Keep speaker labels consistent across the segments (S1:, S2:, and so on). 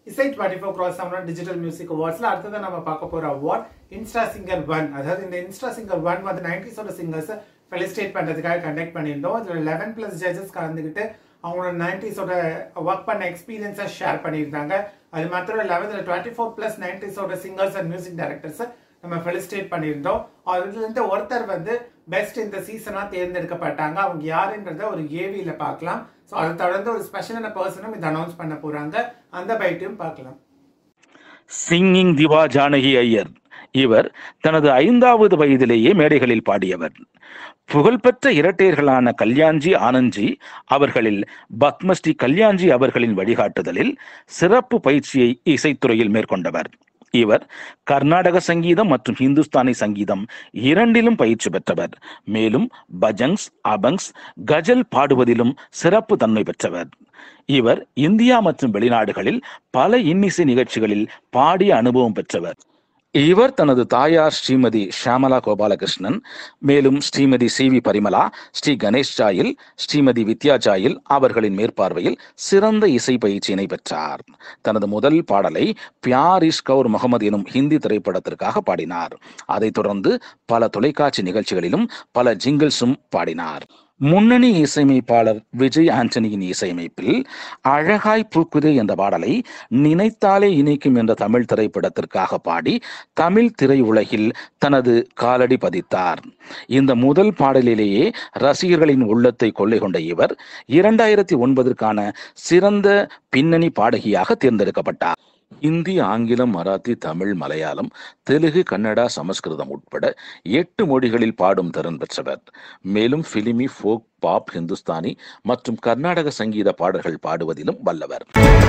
S1: இசை twenty four cross seven digital music அவார்ட்ஸ்ல அடுத்தது நம்ம பார்க்க போற அவார்ட் இன்ஸ்டா சிங்கர் ஒன் அதாவது இந்த இன்ஸ்டா சிங்கர் ஒன் வந்து நைன்டிஸோட சிங்கர்ஸ் ஃபெலிஸ்டேட் பண்றதுக்காக கண்டக்ட் பண்ணியிருந்தோம் இதுல லெவன் பிளஸ் ஜட்ஜஸ் கலந்துக்கிட்டு அவங்களோட நைன்டிஸோட ஒர்க் பண்ண எக்ஸ்பீரியன்ஸை ஷேர் பண்ணியிருந்தாங்க அது மாத்திரம் இல்லாமல் இதில் டுவெண்ட்டி ஃபோர் பிளஸ் நைன்டிஸோட சிங்கர்ஸ் அண்ட் மியூசிக் டைரக்டர்ஸ் நம்ம ஃபெலிஸ்டேட் பண்ணியிருந்தோம் அதுல இருந்து ஒருத்தர் வந்து பெஸ்ட் இந்த சீசனா தேர்ந்தெடுக்கப்பட்டாங்க அவங்க யாருன்றத ஒரு ஏவியில பார்க்கலாம் ஸோ அதை தொடர்ந்து ஒரு ஸ்பெஷலான பர்சனும் இது அனௌன்ஸ் பண்ண போறாங்க அந்த பைட்டையும் பார்க்கலாம்
S2: சிங்கிங் திவா ஜானகி ஐயர் இவர் தனது ஐந்தாவது வயதிலேயே மேடைகளில் பாடியவர் புகழ்பெற்ற இரட்டையர்களான கல்யாண்ஜி ஆனந்த்ஜி அவர்களில் பத்மஸ்ரீ கல்யாண்ஜி அவர்களின் வழிகாட்டுதலில் சிறப்பு பயிற்சியை இசைத்துறையில் மேற்கொண்டவர் இவர் கர்நாடக சங்கீதம் மற்றும் ஹிந்துஸ்தானி சங்கீதம் இரண்டிலும் பயிற்சி பெற்றவர் மேலும் பஜங்ஸ் அபங்ஸ் கஜல் பாடுவதிலும் சிறப்பு தன்மை பெற்றவர் இவர் இந்தியா மற்றும் வெளிநாடுகளில் பல இன்னிசை நிகழ்ச்சிகளில் பாடிய அனுபவம் பெற்றவர் இவர் தனது தாயார் ஸ்ரீமதி ஷியாமலா கோபாலகிருஷ்ணன் மேலும் ஸ்ரீமதி சி வி பரிமலா ஸ்ரீ கணேஷ் ஜாயில் ஸ்ரீமதி வித்யா ஜாயில் அவர்களின் மேற்பார்வையில் சிறந்த இசை பயிற்சியினை பெற்றார் தனது முதல் பாடலை பியார் இஷ் கவுர் முகமது எனும் ஹிந்தி திரைப்படத்திற்காக பாடினார் அதைத் தொடர்ந்து பல தொலைக்காட்சி நிகழ்ச்சிகளிலும் பல ஜிங்கிள்ஸும் பாடினார் முன்னணி இசையமைப்பாளர் விஜய் ஆண்டனியின் இசையமைப்பில் அழகாய் பூக்குதே என்ற பாடலை நினைத்தாலே இணைக்கும் என்ற தமிழ் திரைப்படத்திற்காக பாடி தமிழ் திரையுலகில் தனது காலடி பதித்தார் இந்த முதல் பாடலிலேயே ரசிகர்களின் உள்ளத்தை கொள்ளை கொண்ட இவர் இரண்டாயிரத்தி ஒன்பதற்கான சிறந்த பின்னணி பாடகியாக தேர்ந்தெடுக்கப்பட்டார் இந்தி ஆங்கிலம் மராத்தி தமிழ் மலையாளம் தெலுங்கு கன்னடா சமஸ்கிருதம் உட்பட எட்டு மொழிகளில் பாடும் திறன் பெற்றவர் மேலும் பிலிமி ஃபோக் பாப் ஹிந்துஸ்தானி மற்றும் கர்நாடக சங்கீத பாடல்கள் பாடுவதிலும் வல்லவர்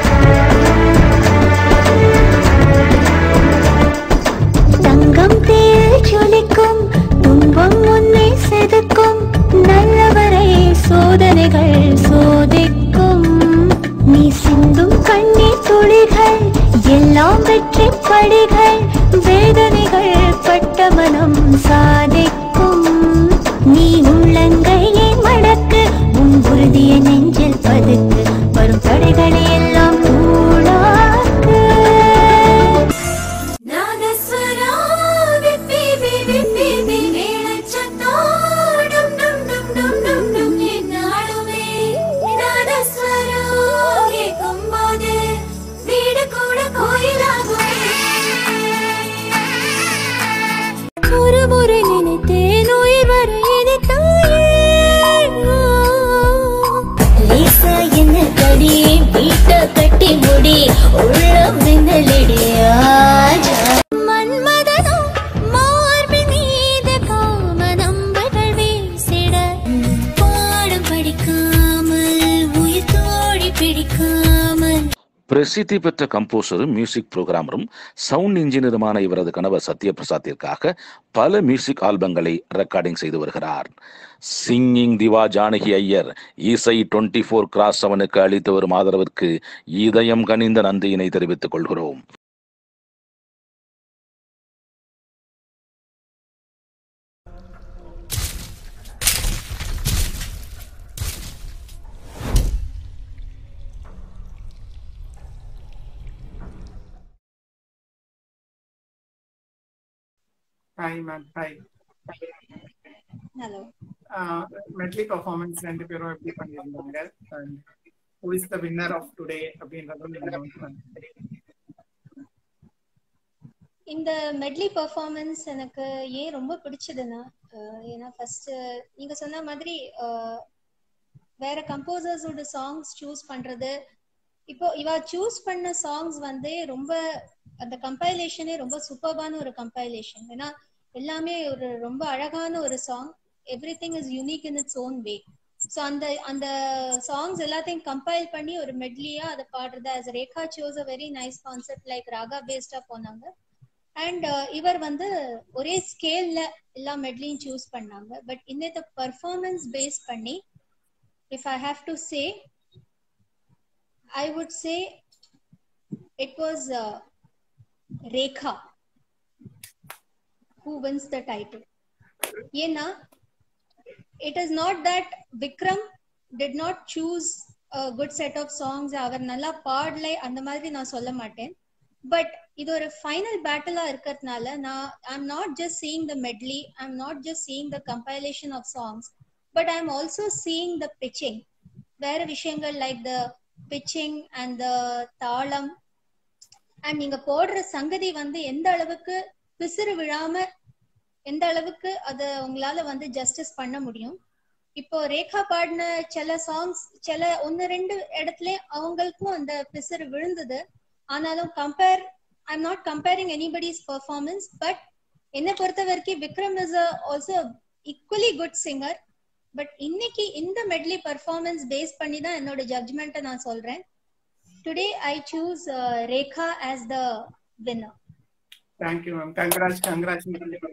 S3: தங்கம் தேல் ஜொலிக்கும் துன்பம் முன்னே செதுக்கும் நல்லவரை சோதனைகள் சோதிக்கும் நீ சிந்தும் கண்ணீர் துளிகள் எல்லாம் வெற்றி படிகள் வேதனைகள் பட்ட மனம் சாதிக்கும் நீ உள்ளங்கையை மடக்கு உன் உறுதியை நெஞ்சில் பதுக்கு வரும் தடைகளை எல்லாம் தூளாக்கு நாதஸ்வரா விப்பி விப்பி விப்பி மேளச்சத்தோடும் டும் டும் டும் டும் டும் என்னாலுமே நாதஸ்வரா கேட்கும்போது வீடு கூட கோயிலாகும் ஒரு முறை நினைத்தேன் உயிர் வர இனித்தாயே லேசா என்ன கடி வீட்ட கட்டி முடி உள்ளம் மின்னலிடியாஜா மன்மதனோ மார்பின் மீது காமனம்பர்கள் வீசிட பாடம் படிக்காமல் உயிர் தோழி பிடிக்காமல்
S2: பிரசித்தி பெற்ற கம்போசரும் மியூசிக் புரோகிராமரும் சவுண்ட் இன்ஜினியருமான இவரது கணவர் சத்யபிரசாத்திற்காக பல மியூசிக் ஆல்பங்களை ரெக்கார்டிங் செய்து வருகிறார் சிங்கிங் திவா ஜானகி ஐயர் இசை டுவெண்ட்டி ஃபோர் கிராஸ் செவனுக்கு அளித்து வரும் ஆதரவிற்கு இதயம் கனிந்த நன்றியினை தெரிவித்துக் கொள்கிறோம்
S1: hi ma'am hi
S3: hello
S1: medley performance ரெண்டு பேரும் எப்படி பண்ணியிருந்தாங்க and who is the winner of today அப்படின்றதும் நீங்க announce பண்ணுங்க
S4: இந்த மெட்லி பர்ஃபார்மன்ஸ் எனக்கு ஏன் ரொம்ப பிடிச்சதுன்னா அஹ் ஏன்னா ஃபர்ஸ்ட் நீங்க சொன்ன மாதிரி அஹ் வேற கம்போசர்ஸோட சாங்ஸ் சூஸ் பண்றது இப்போ இவ சூஸ் பண்ண சாங்ஸ் வந்து ரொம்ப அந்த கம்பைலேஷனே ரொம்ப சூப்பர்பான ஒரு கம்பைலேஷன் ஏன்னா எல்லாமே ஒரு ரொம்ப அழகான ஒரு song everything is unique in its own way so அந்த அந்த சாங்ஸ் எல்லாத்தையும் கம்பைல் பண்ணி ஒரு மெட்லியா அதை பாடுறது as Rekha chose a very nice concept like raga பேஸ்டா போனாங்க அண்ட் இவர் வந்து ஒரே ஸ்கேல்ல எல்லா மெட்லையும் சூஸ் பண்ணாங்க பட் இன்னத்த பர்ஃபார்மன்ஸ் பேஸ் பண்ணி if I have to say I would say it was Rekha who wins the title ஏன்னா it is not that Vikram did not choose good set of songs அவர் நல்லா பாடலை அந்த மாதிரி நான் சொல்ல மாட்டேன் பட் இது ஒரு ஃபைனல் பேட்டிலா இருக்கிறதுனால நான் I am not just seeing the medley I am not just seeing the compilation of songs but I am also seeing the pitching வேற விஷயங்கள் like the pitching and the தாளம் அண்ட் நீங்க போடுற சங்கதி வந்து எந்த அளவுக்கு பிசிறு விழாம எந்த அளவுக்கு அத உங்களால வந்து ஜஸ்டிஸ் பண்ண முடியும் இப்போ ரேகா பாடின சில சாங்ஸ் சில ஒன்னு ரெண்டு இடத்துல அவங்களுக்கும் அந்த பிசிறு விழுந்தது ஆனாலும் compare I am not comparing anybody's performance but என்னை பொறுத்த வரைக்கும் Vikram is also equally good singer but இன்னைக்கு இந்த மெட்லி பர்ஃபார்மன்ஸ் பேஸ் பண்ணி தான் என்னோட ஜட்ஜ்மெண்ட்டை நான் சொல்றேன் today I choose Rekha as the winner
S1: thank you ma'am congrats congrats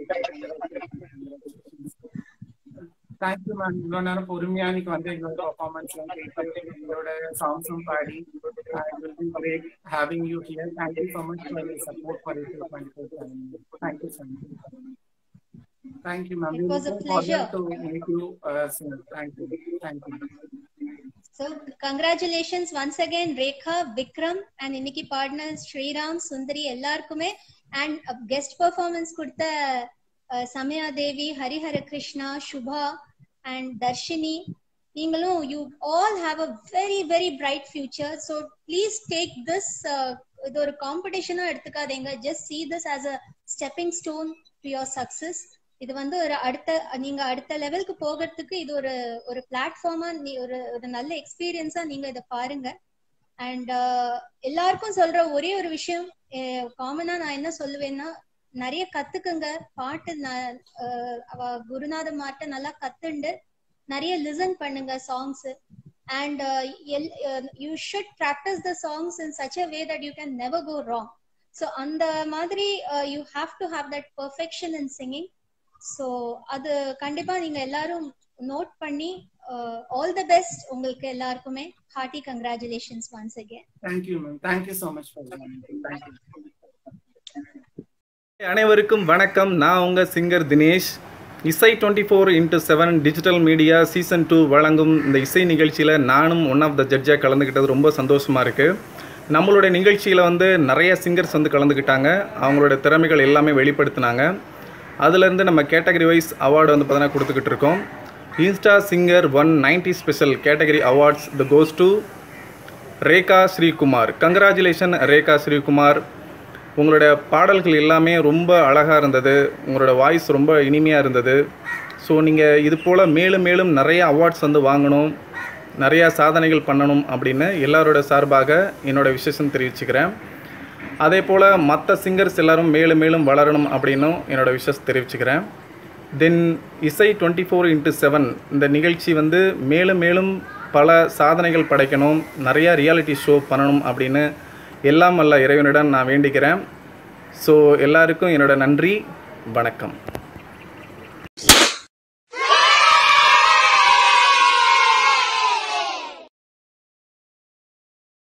S1: thank you ma'am இவ்வளவு நேரம் பொறுமையா இன்னைக்கு வந்து எங்களோட பர்ஃபார்மன்ஸ் எல்லாம் கேட்டு எங்களோட சாங்ஸும் பாடி great having you here thank you so much for your support for your twenty four thank you so much thank you ma'am
S4: It was a pleasure.
S1: To meet you thank you thank you
S4: So congratulations once again Rekha, Vikram and இன்னைக்கு partner Sriram Sundari எல்லாருக்குமே and guest performance கொடுத்த uh, Samaya Devi Harihara Krishna Subha and Dharshini நீங்களும் you all have a very very bright future so please take this இது ஒரு காம்படிஷனா எடுத்துக்காதீங்க just see this as a stepping stone to your success இது வந்து ஒரு அடுத்த நீங்க அடுத்த லெவலுக்கு போகிறதுக்கு இது ஒரு ஒரு பிளாட்ஃபார்மா நீ ஒரு ஒரு நல்ல எக்ஸ்பீரியன்ஸா நீங்க இதை பாருங்க அண்ட் எல்லாருக்கும் சொல்ற ஒரே ஒரு விஷயம் காமனா நான் என்ன சொல்லுவேன்னா நிறைய கத்துக்குங்க பாட்டு ந- அஹ் அவ குருநாத மாட்ட நல்லா கத்துண்டு நிறைய லிசன் பண்ணுங்க songs and you should practise the songs in such a way that you can never go wrong so அந்த மாதிரி you have to have that perfection in singing so அது கண்டிப்பா நீங்க எல்லாரும் நோட் பண்ணி ஆல் தி பெஸ்ட் உங்களுக்கு எல்லாருக்குமே hearty congratulations once again
S1: thank you ma'am thank you so much for thank you
S5: அனைவருக்கும் வணக்கம் நான் உங்கள் singer Dinesh Isai twenty four into seven digital media season two வழங்கும் இந்த இசை நிகழ்ச்சியில் நானும் ஒன் ஆஃப் த ஜட்ஜாக கலந்துக்கிட்டது ரொம்ப சந்தோஷமாக இருக்குது நம்மளுடைய நிகழ்ச்சியில் வந்து நிறைய சிங்கர்ஸ் வந்து கலந்துக்கிட்டாங்க அவங்களோட திறமைகள் எல்லாமே வெளிப்படுத்தினாங்க அதுலேருந்து நம்ம கேட்டகரி வைஸ் அவார்டு வந்து பார்த்தீங்கன்னா கொடுத்துக்கிட்டு இருக்கோம் insta singer one ninety special category awards the goes to Rekha Sreekumar congratulation Rekha Sreekumar உங்களோட பாடல்கள் எல்லாமே ரொம்ப அழகாக இருந்தது உங்களோட வாய்ஸ் ரொம்ப இனிமையாக இருந்தது ஸோ நீங்கள் இது போல் மேலும் மேலும் நிறைய அவார்ட்ஸ் வந்து வாங்கணும் நிறையா சாதனைகள் பண்ணணும் அப்படின்னு எல்லாரோட சார்பாக என்னோட விசேஷம் தெரிவிச்சுக்கிறேன் அதே போல் மற்ற சிங்கர்ஸ் எல்லாரும் மேலும் மேலும் வளரணும் அப்படின்னும் என்னோட விஷஸ் தெரிவிச்சுக்கிறேன் தென் இசை டுவெண்ட்டி ஃபோர் இன்ட்டு செவன் இந்த நிகழ்ச்சி வந்து மேலும் மேலும் பல சாதனைகள் படைக்கணும் நிறையா ரியாலிட்டி ஷோ பண்ணணும் அப்படின்னு எல்லாம் வல்ல இறைவனிடம் நான் வேண்டிக்கிறேன் ஸோ எல்லாருக்கும் என்னோட நன்றி வணக்கம்